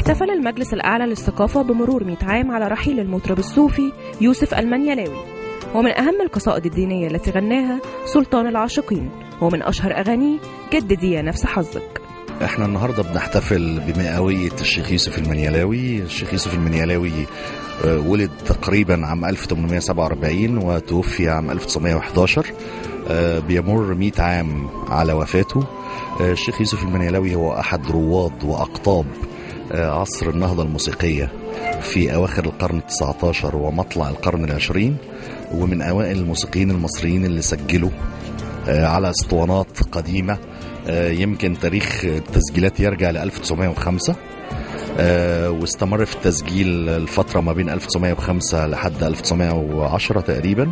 احتفل المجلس الأعلى للثقافة بمرور 100 عام على رحيل المطرب الصوفي يوسف المنيلاوي ومن أهم القصائد الدينية التي غناها سلطان العاشقين ومن أشهر أغانيه جددي يا نفس حظك احنا النهارده بنحتفل بمئوية الشيخ يوسف المنيلاوي، الشيخ يوسف المنيلاوي آه، ولد تقريبا عام 1847 وتوفي عام 1911 آه، بيمر 100 عام على وفاته آه، الشيخ يوسف المنيلاوي هو أحد رواد وأقطاب آه، عصر النهضة الموسيقية في أواخر القرن التسعة عشر ومطلع القرن العشرين ومن أوائل الموسيقيين المصريين اللي سجلوا آه، على اسطوانات قديمة آه، يمكن تاريخ التسجيلات يرجع ل 1905 آه، واستمر في التسجيل الفترة ما بين 1905 لحد 1910 تقريبا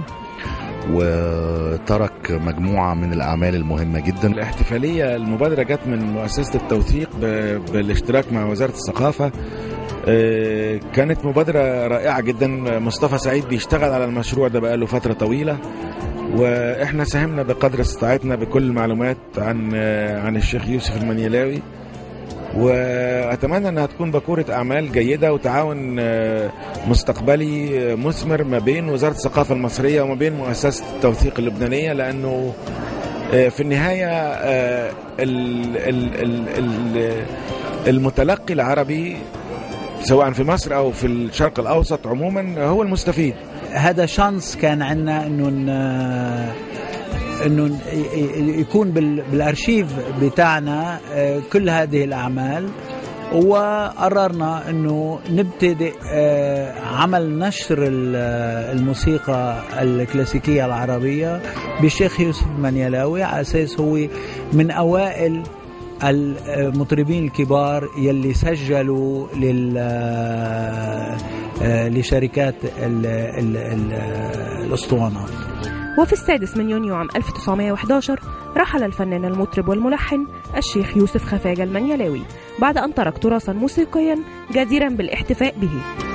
وترك مجموعة من الأعمال المهمة جدا الاحتفالية المبادرة جت من مؤسسة التوثيق ب- بالاشتراك مع وزارة الثقافة آه، كانت مبادرة رائعة جدا مصطفى سعيد بيشتغل على المشروع ده بقاله فترة طويلة واحنا ساهمنا بقدر استطاعتنا بكل المعلومات عن آه، عن الشيخ يوسف المنيلاوي واتمنى انها تكون بكوره اعمال جيده وتعاون آه، مستقبلي آه، مثمر ما بين وزاره الثقافه المصريه وما بين مؤسسه التوثيق اللبنانيه لانه آه، في النهايه آه، ال- ال- ال- ال- المتلقي العربي سواء في مصر او في الشرق الاوسط عموما هو المستفيد هذا شانس كان عندنا انه ن- انه ن- ي- ي- يكون بال- بالارشيف بتاعنا آه، كل هذه الاعمال وقررنا انه نبتدئ آه، عمل نشر ال- الموسيقى الكلاسيكيه العربيه بالشيخ يوسف المنيلاوي على اساس هو من اوائل المطربين الكبار يلي سجلوا لل آه، لشركات ال ال ال الاسطوانات وفي السادس من يونيو عام 1911 رحل الفنان المطرب والملحن الشيخ يوسف خفاجة المنيلاوي بعد أن ترك تراثا موسيقيا جديرا بالاحتفاء به